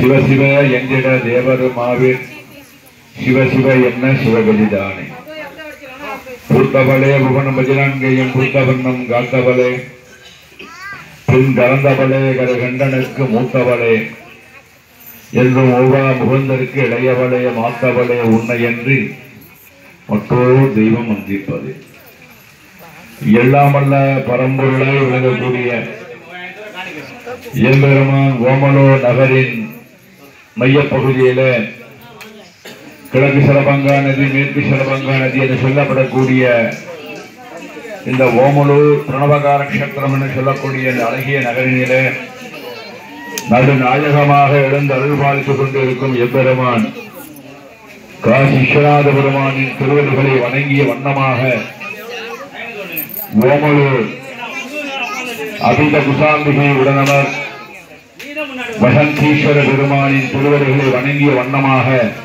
சிவ சிவ என்றிட தேவரு மாவீர் சிவ சிவ என்ன சிவகதிதானே பூத்தவளே புவனம் பஜிரான்கையும் பூத்தவண்ணம் காத்தவளே பின் கலந்தவளே கரகண்டனுக்கு மூத்தவளே என்றும் ஓவா முகந்தருக்கு இளையவளே மாத்தவளே உன்னை என்று மற்றொரு தெய்வம் வந்திப்பது எல்லாமல்ல பரம்பொருளாய் விளங்கக்கூடிய எம்பெருமான் ஓமலோ நகரின் மையப்பகுதியில கிழக்கு சிலபங்கா நதி மேற்கு சிலபங்கா நதி என்று சொல்லப்படக்கூடிய இந்த ஓமலூர் பிரணவகார நட்சத்திரம் என்று சொல்லக்கூடிய இந்த அழகிய நகரினிலே நடு நாயகமாக எழுந்து அருள்பாலித்துக் கொண்டிருக்கும் எம்பெருமான் காசி விஸ்வநாத பெருமானின் திருவடிகளை வணங்கிய வண்ணமாக ஓமலூர் அபித குசாம்பிகை உடனவர் வசந்தீஸ்வர பெருமானின் திருவடிகளை வணங்கிய வண்ணமாக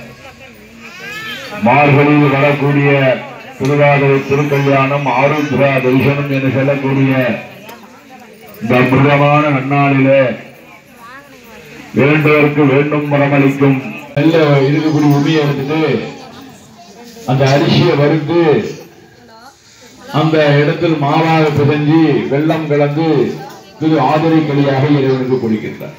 மார்கழியில் வரக்கூடிய திருவாதிரை திருக்கல்யாணம் ஆருத்ரா தரிசனம் என்று சொல்லக்கூடிய இந்த அற்புதமான நன்னாளிலே வேண்டவருக்கு வேண்டும் மரமளிக்கும் நல்ல இருக்கக்கூடிய உமியை எடுத்துட்டு அந்த அரிசியை வறுத்து அந்த இடத்தில் மாவாக பிசைஞ்சு வெள்ளம் கலந்து திரு ஆதரை களியாக இறைவனுக்கு கொடுக்கின்றார்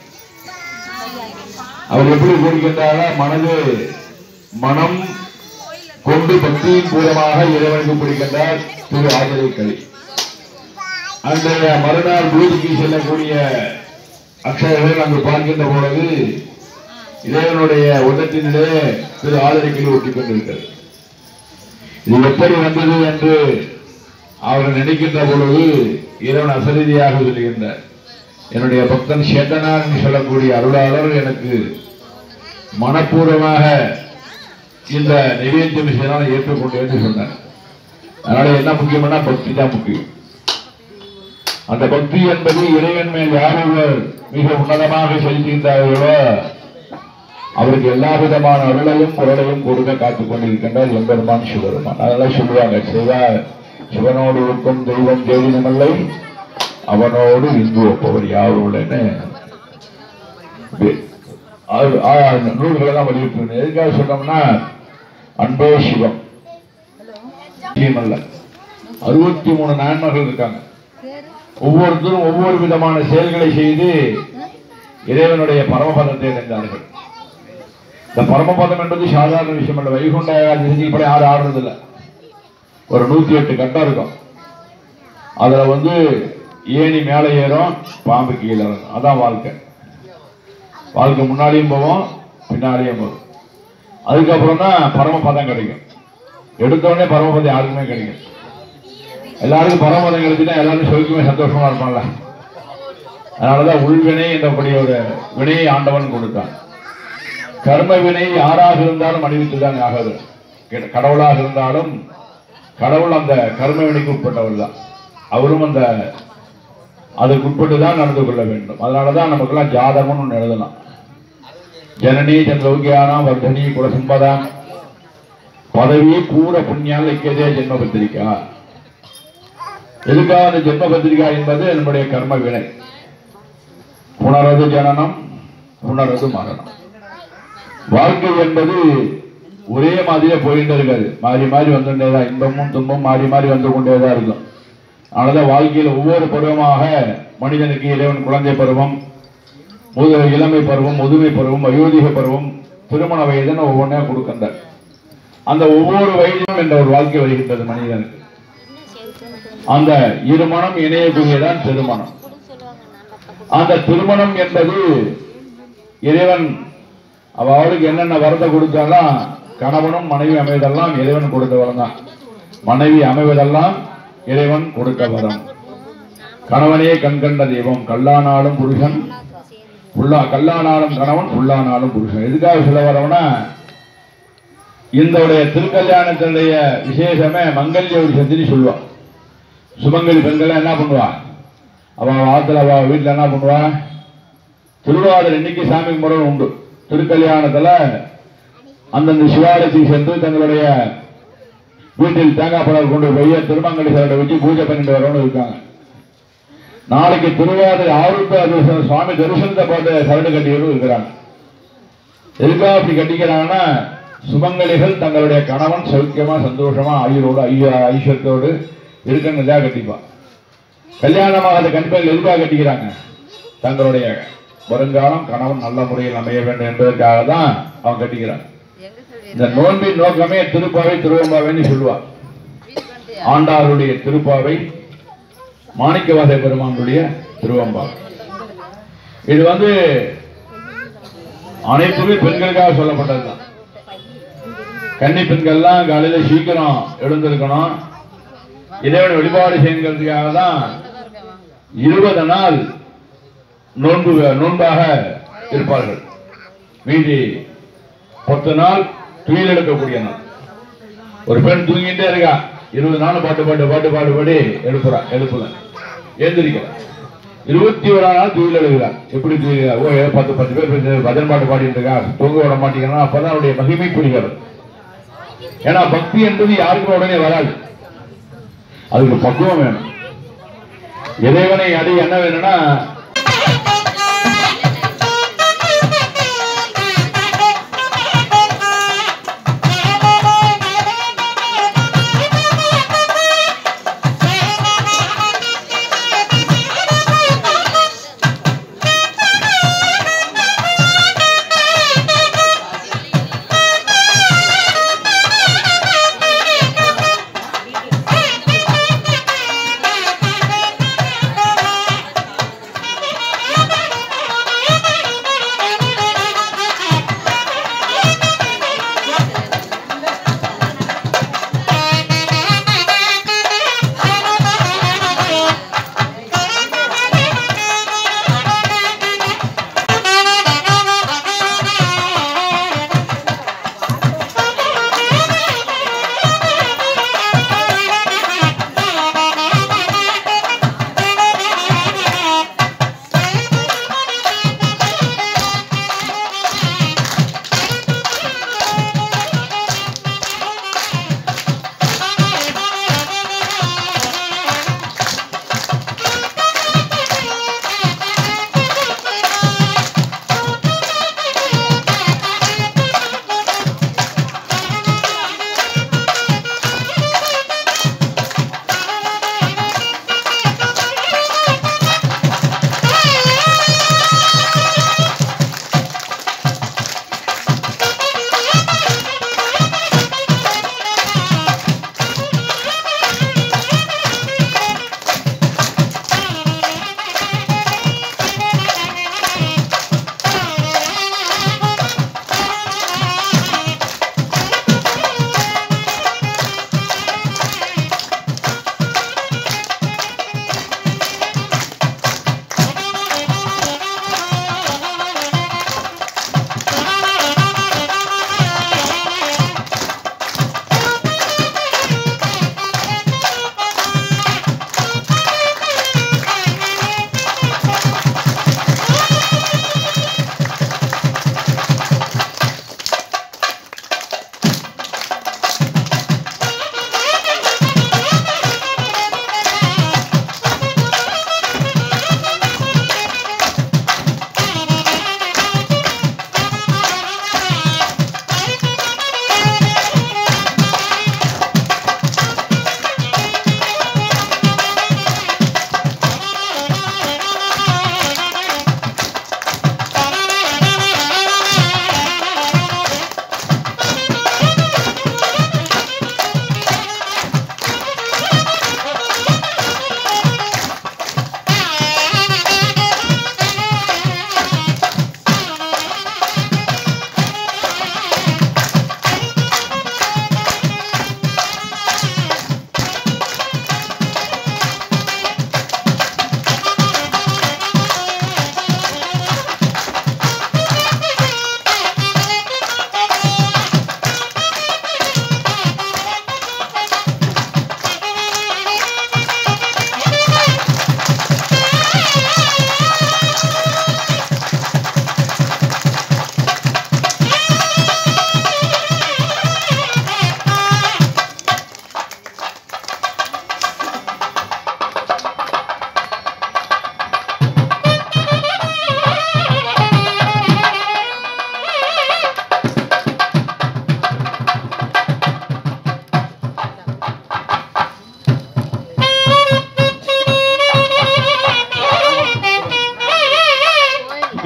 அவர் எப்படி கொடுக்கின்றாரா மனது மனம் கொண்டு பக்தியின் பூர்வமாக இறைவனுக்கு கொடுக்கின்றார் திரு ஆதரை களி அந்த மறுநாள் பூஜைக்கு செல்லக்கூடிய அக்ஷயர்கள் அங்கு பார்க்கின்ற பொழுது இறைவனுடைய உதட்டினிலே திரு ஆதரிக்கல் ஒட்டிக் கொண்டிருக்கிறது இது எப்படி வந்தது என்று அவர் நினைக்கின்ற பொழுது இறைவன் அசரீதியாக சொல்லுகின்றார் என்னுடைய பக்தன் சேட்டனார் என்று சொல்லக்கூடிய அருளாளர் எனக்கு மனப்பூர்வமாக இந்த நிவேத்தியம் செய்தால் ஏற்றுக்கொண்டு என்று சொன்னார் அதனால என்ன முக்கியம்னா பக்தி தான் முக்கியம் அந்த பக்தி என்பது இறைவன் மேல் யார் ஒருவர் மிக உன்னதமாக செலுத்துகின்றார்களோ அவருக்கு எல்லா விதமான அருளையும் குரலையும் கொடுக்க காத்துக் கொண்டிருக்கின்றார் எம்பெருமான் சிவபெருமான் அதெல்லாம் சொல்லுவாங்க சிவா சிவனோடு இருக்கும் தெய்வம் தேடினமில்லை அவனோடு இந்து ஒப்பவர் யாருன்னு நூல்களை தான் வலியுறுத்துகிறேன் எதுக்காக சொன்னோம்னா அன்பே சிவம் சிவம் அல்ல அறுபத்தி மூணு நான்மகள் இருக்காங்க ஒவ்வொருத்தரும் ஒவ்வொரு விதமான செயல்களை செய்து இறைவனுடைய பரமபதத்தை அடைந்தார்கள் இந்த பரமபதம் என்பது சாதாரண விஷயம் அல்ல வைகுண்ட திசைப்படி யாரும் ஆடுறது இல்ல ஒரு நூத்தி எட்டு கட்டம் இருக்கும் அதுல வந்து ஏணி மேலே ஏறும் பாம்பு கீழே இறங்கும் அதான் வாழ்க்கை வாழ்க்கை முன்னாடியும் போவோம் பின்னாடியும் போகும் அதுக்கப்புறம் தான் பரமபதம் கிடைக்கும் எடுத்த உடனே பரமபதம் யாருக்குமே கிடைக்கும் எல்லாருக்கும் பரமபதம் கிடைச்சுன்னா எல்லாரும் சொல்லிக்குமே சந்தோஷமா இருப்பாங்கல்ல அதனாலதான் உள்வினை என்றபடி ஒரு வினையை ஆண்டவன் கொடுத்தான் கர்ம வினை யாராக இருந்தாலும் அணிவித்துதான் ஆகாது கெ- கடவுளாக இருந்தாலும் கடவுள் அந்த கர்ம வினைக்கு உட்பட்டவர் தான் அவரும் அந்த அதுக்கு உட்பட்டு தான் நடந்து கொள்ள வேண்டும் அதனாலதான் நமக்கெல்லாம் ஜாதகம்னு ஒண்ணு எழுதலாம் ஜனனி சந்திரௌகியானாம் வர்தனி குலசம்பதாம் பதவி பூர புண்ணியால் இக்கதே ஜென்ம பத்திரிக்கா எதுக்காக அந்த ஜென்ம பத்திரிகா என்பது நம்முடைய கர்ம வினை புனரது ஜனனம் புனரது மரணம் வாழ்க்கை என்பது ஒரே மாதிரியே போயிட்டே இருக்காது மாறி மாறி வந்துட்டே தான் இன்பமும் துன்பமும் மாறி மாறி வந்து கொண்டே தான் இருக்கும் அதனாலதான் வாழ்க்கையில ஒவ்வொரு பருவமாக மனிதனுக்கு இறைவன் குழந்தை பருவம் முது இளமை பருவம் முதுமை பருவம் வயோதிக பருவம் திருமண வயதுன்னு ஒவ்வொன்றா கொடுக்கின்றார் அந்த ஒவ்வொரு வயதிலும் என்ற ஒரு வாழ்க்கை வருகின்றது மனிதனுக்கு அந்த இருமணம் இணையக்கூடியதான் திருமணம் அந்த திருமணம் என்பது இறைவன் அவ அவளுக்கு என்னென்ன வரத்தை கொடுத்தாலும் கணவனும் மனைவி அமைவதெல்லாம் இறைவன் கொடுத்த வரம் தான் மனைவி அமைவதெல்லாம் இறைவன் கொடுத்த வரம் கணவனே கண்கண்ட தெய்வம் கல்லானாலும் புருஷன் புல்லா கல்லானாலும் கணவன் புல்லானாலும் புருஷன் எதுக்காக சொல்ல வரவனா இந்த திருக்கல்யாணத்தினுடைய விசேஷமே மங்கல்ய விஷயத்தின்னு சொல்லுவான் சுமங்கலி பெண்கள் என்ன பண்ணுவா அவ ஆத்துல அவ வீட்டுல என்ன பண்ணுவா திருவாதிரை இன்னைக்கு சாமி முறை உண்டு திருக்கல்யாணத்துல அந்தந்த சிவாலயத்துக்கு சென்று தங்களுடைய வீட்டில் தேங்காய் பழம் கொண்டு போய் திருமங்கலி சரடை வச்சு பூஜை பண்ணிட்டு வரவங்க இருக்காங்க நாளைக்கு திருவாதிரை ஆறுக்கு அது சுவாமி தரிசனத்தை பார்த்து சரடு கட்டியவரும் இருக்கிறாங்க எதுக்காக அப்படி கட்டிக்கிறாங்கன்னா சுமங்கலிகள் தங்களுடைய கணவன் சௌக்கியமா சந்தோஷமா ஆயுளோடு ஐய ஐஸ்வர்யத்தோடு இருக்கணுன்றதாக கட்டிப்பான் கல்யாணமாகாத கண்டிப்பாக எதுக்காக கட்டிக்கிறாங்க தங்களுடைய வருங்காலம் கணவன் நல்ல முறையில் அமைய வேண்டும் என்பதற்காக தான் அவன் கட்டிக்கிறான் இந்த நோன்பின் நோக்கமே திருப்பாவை திருவம்பாவைன்னு சொல்லுவார் ஆண்டாருடைய திருப்பாவை மாணிக்கவாச பெருமானுடைய திருவம்பாவை இது வந்து அனைத்துமே பெண்களுக்காக சொல்லப்பட்டதுதான் கன்னி பெண்கள்லாம் காலையில சீக்கிரம் எழுந்திருக்கணும் இறைவனை வழிபாடு செய்யுங்கிறதுக்காக தான் இருபது நாள் நோன்பு நோன்பாக இருப்பார்கள் மீதி பத்து நாள் துயில் எடுக்கக்கூடிய நாள் ஒரு பெண் தூங்கிட்டே இருக்கா இருபது நாள் பாட்டு பாட்டு பாட்டு பாட்டு பாடி எழுப்புறா எழுப்புல எழுந்திருக்கிறா இருபத்தி ஓராம் நாள் துயில் எழுதுறா எப்படி துயில் ஓ ஏ, பத்து பத்து பேர் பேசி பஜன் பாட்டு பாடிட்டு இருக்கா தூங்க விட மாட்டேங்கிறா அப்பதான் அவருடைய மகிமை புரிகிறது ஏன்னா பக்தி என்பது யாருக்கும் உடனே வராது அதுக்கு பக்குவம் வேணும் இறைவனை அடைய என்ன வேணும்னா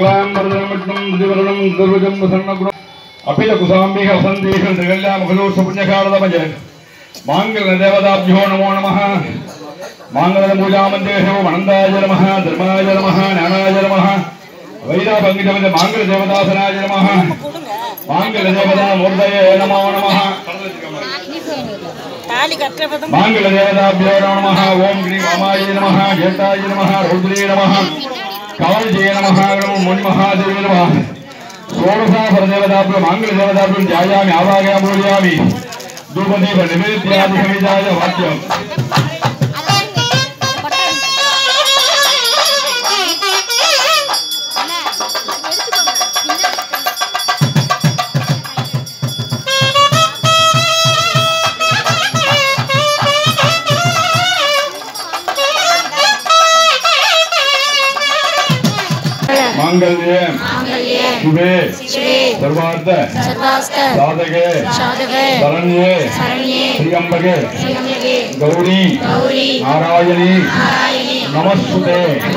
शुक्लाम्बरधरमट्टं दिवरणं दुर्वजं प्रसन्नगुणम् अपिल कुसाम्बिक वसन्तीह त्रिकल्यामखलोष पुण्यकालदमज माङ्गल्यदेवताभ्यो नमो नमः माङ्गलपूजामन्त्रेषु मणन्दाय नमः धर्माय नमः ज्ञानाय नमः वैरापङ्गितमज माङ्गलदेवतासनाय नमः माङ्गलदेवता मूर्तये नमो नमः தாலி கட்டுற பதம் माङ्गलदेवताभ्यो नमः ॐ ग्रीं वामाय नमः ज्येष्ठाय नमः रौद्रे नमः कालजये नमः नमो मुनिमहादेवे नमः षोडशाफलदेवताभ्यो माङ्गलदेवताभ्यो ध्यायामि आवागयामि पूजयामि धूपदीप निवेद्यादिसमिदाय वाक्यम् माङ्गल्ये शुभे सर्वार्थ சர்வாஸ்த साधके சாதக शरण्ये சரண்யே त्र्यम्बके ஸ்ரீயம்பகே गौरी கௌரி நாராயணி நாராயணி நமஸ்துதே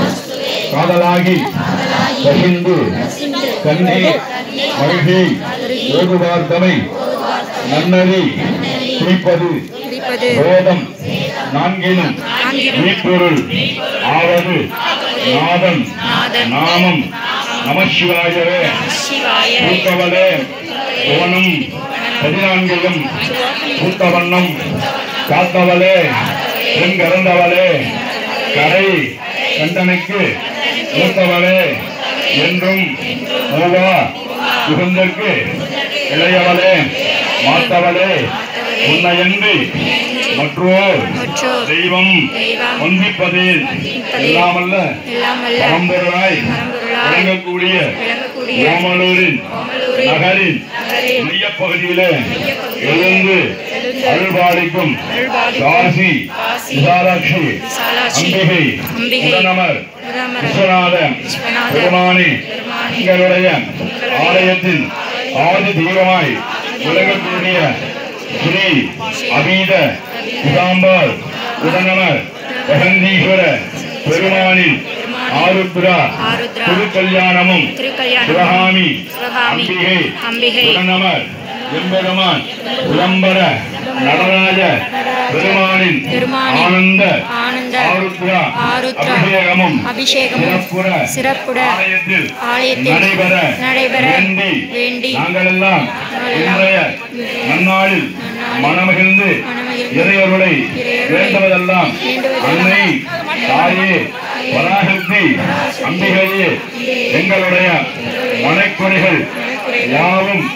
காதலாகி கசிந்து சிந்து கண்ணி மகிழ்ச்சி ஓதுவார்த்தமை நன்னறி குறிப்பது குறிப்பது வேதம் நான்கினும் மீட்பொருள் ஆவது நாதம் நாமம் நமசிவாயவே சிவாய பூத்தவளே புவனம் பதினான்கிலும் பூத்தவண்ணம் காத்தவளே பெண்கறந்தவளே கரை கண்டனுக்கு மூத்தவளே என்றும் மூவா யுகந்தற்கு இளையவளே மாத்தவளே உன்னையன்றி மற்றோர் மற்றோர் தெய்வம் தெய்வம் வந்திப்பதில் எல்லாமல்ல எல்லாமல்ல பரம்பொருளாய் பரம்பொருளாய் விளங்கக்கூடிய விளங்கக்கூடிய ஓமலூரின் நகரின் மையப்பகுதியிலே எழுந்து அருள்பாலிக்கும் காசி விசாலாட்சி விசாலாட்சி அம்பிகை அம்பிகை உடனமர் உடனமர் விஸ்வநாத விஸ்வநாத பெருமானி எங்களுடைய ஆலயத்தின் ஆதி தெய்வமாய் விளங்கக்கூடிய ஸ்ரீ அபீத பிதாம்பாள் உடனமர் வசந்தீஸ்வர பெருமானின் ஆருத்ரா ஆருத்ரா திருக்கல்யாணமும் திருக்கல்யாணம் சிவகாமி சிவகாமி அம்பிகை அம்பிகை உடனமர் எம்பெருமான் விளம்பர நடராஜ பெருமானின் பெருமானின் ஆனந்த ஆனந்த ஆருத்ரா ஆருத்ரா அபிஷேகமும் அபிஷேகமும் சிறப்புற சிறப்புட ஆலயத்தில் ஆலயத்தில் நடைபெற நடைபெற வேண்டி வேண்டி நாங்களெல்லாம் இன்றைய நன்னாளில் மனமகிழ்ந்து மனமகிழ்ந்து இறையருளை இறையருளை வேண்டுவதெல்லாம் வேண்டுவதெல்லாம் அன்னை தாயே பராசக்தி அம்பிகையே எங்களுடைய மனக்குறைகள் யாவும்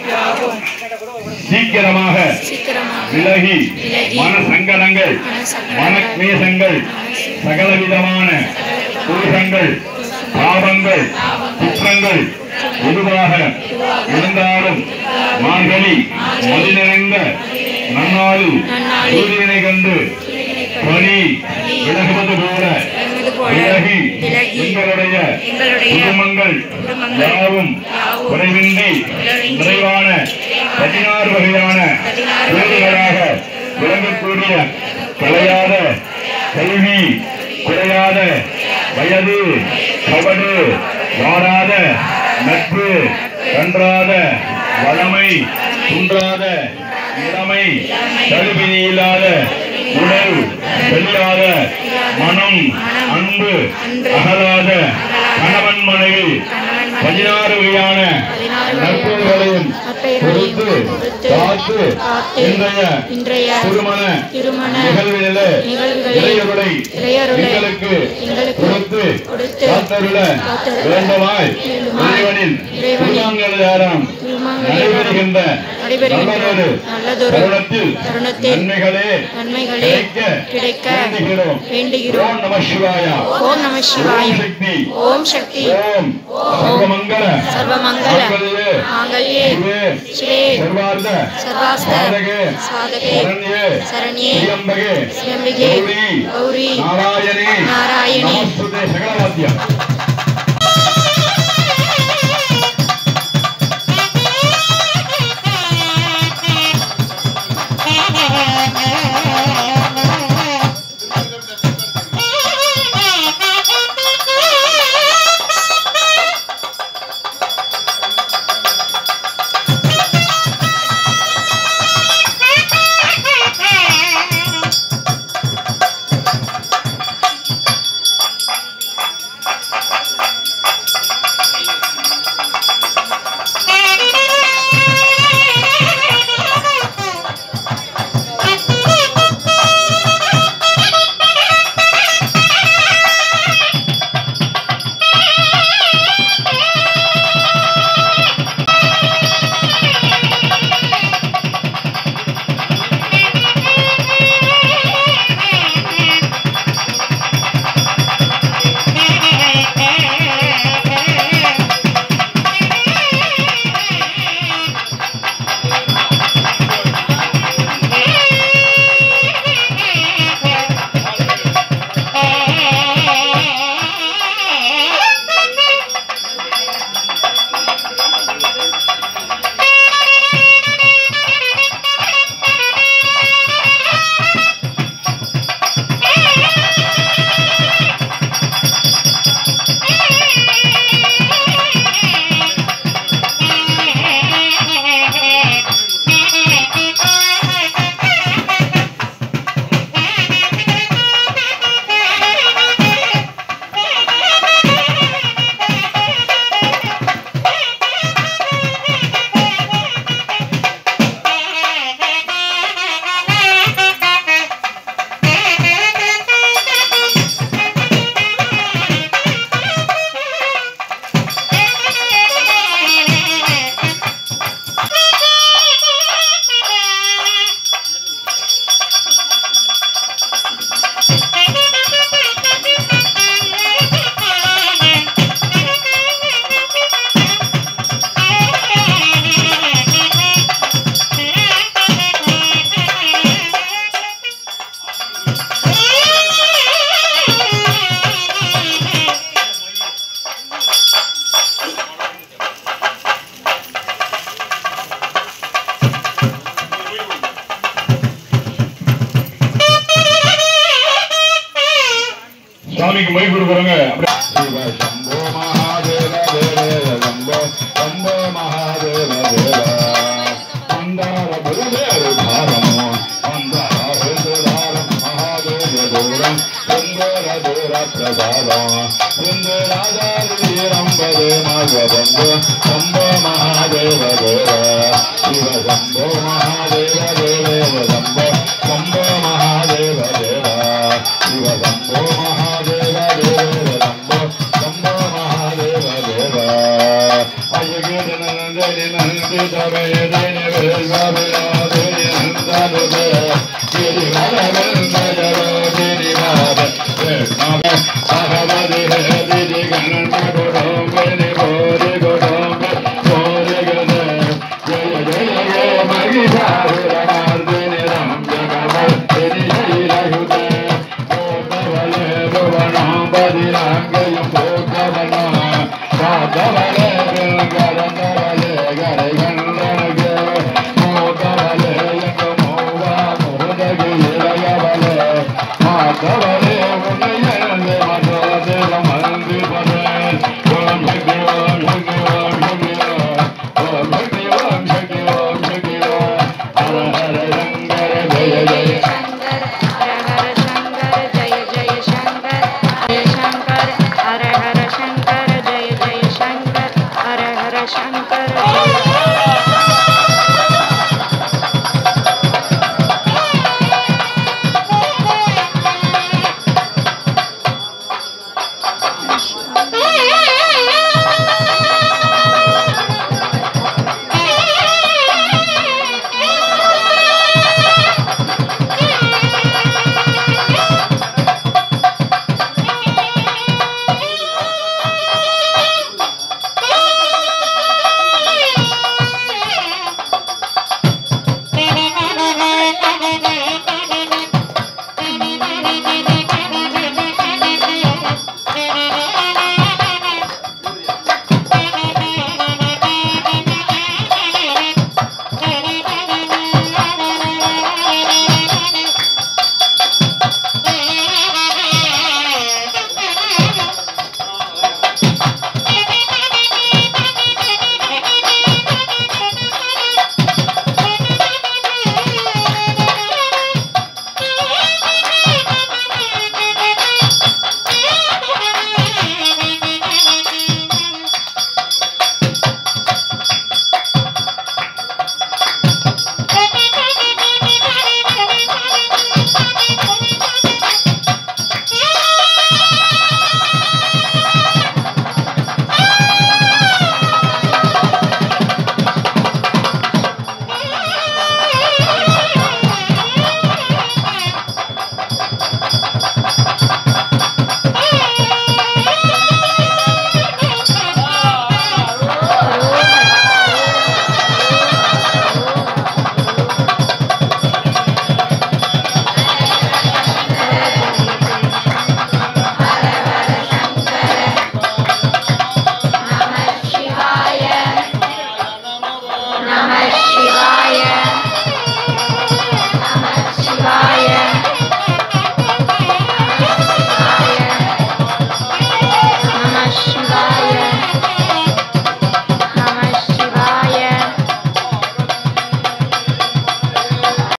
சீக்கிரமாக சீக்கிரமாக விலகி விலகி மன சங்கடங்கள் மனக்லேசங்கள் சகலவிதமான புருஷங்கள் பாவங்கள் குற்றங்கள் எதுவாக இருந்தாலும் மார்கழி மதி நிறைந்த நன்னாளில் நன்னாளில் சூரியனை கண்டு பனி விலகுவது போல விலகுவது போல விலகி விலகி எங்களுடைய எங்களுடைய குடும்பங்கள் குடும்பங்கள் யாவும் யாவும் குறைவின்றி குறைவின்றி நிறைவான பதினாறு வகையான பதினாறு வீடுகளாக விளங்கக்கூடிய கலையாத கல்வி குறையாத வயது கபடு வாராத நட்பு கன்றாத வளமை குன்றாத இளமை தழுவினி இல்லாத உடல் வெல்லாத மனம் அன்பு அகலாத கணவன் மனைவி பதினாறு வகையான நற்பெயர்களையும் கொடுத்து காத்து இன்றைய இன்றைய திருமண திருமண நிகழ்விலே நிகழ்வுகளில் இறையருளை இறையருளை எங்களுக்கு எங்களுக்கு கொடுத்து கொடுத்து காத்தருள காத்தருள வேண்டுமாய் வேண்டுமாய் இறைவனின் இறைவனின் திருமங்களாரம் திருமங்களாரம் நடைபெறுகின்ற நடைபெறுகின்ற நல்லதொரு நல்லதொரு தருணத்தில் தருணத்தில் நன்மைகளே நன்மைகளே கிடைக்க கிடைக்க வேண்டுகிறோம் வேண்டுகிறோம் ஓம் நம சிவாயா ஓம் நம சிவாய ஓம் சக்தி ஓம் சக்தி ஓம் சர்வமங்கல சர்வமங்கல மாங்கல்யே மாங்கல்யே சிவே சிவே சர்வார்த்த சர்வாஸ்த சாதகே சாதகே சரண்யே சரண்யே திரியம்பகே சிவம்பிகே கௌரி கௌரி நாராயணி நாராயணி நமஸ்துதே சகலவாத்தியம் சம்போ சம்போ மகாதேவ தேவ சிவ சம்போ மகாதேவ தேவ சம்போ சம்போ மகாதேவ தேவ சிவ சம்போ மகாதேவ தேவ சம்போ சம்போ மகாதேவ தேவ அயகே நந்தனி நந்தி தவே தேனி வேல்வாவே தேனி நந்தனுதே தேனி வரவந்தயரோ தேனி வாத நாம பகவதி ஹேதி கணன குடம் வேணி போரி குடம் போரி கண ஜய ஜய ஜய மகிஷாசுரமர்தினி ராம் ஜகமல் தினி ஜயிலயுத போகவலே புவனாம்பதி ராங்கயம் போகவனா ராகவலே கரந்தர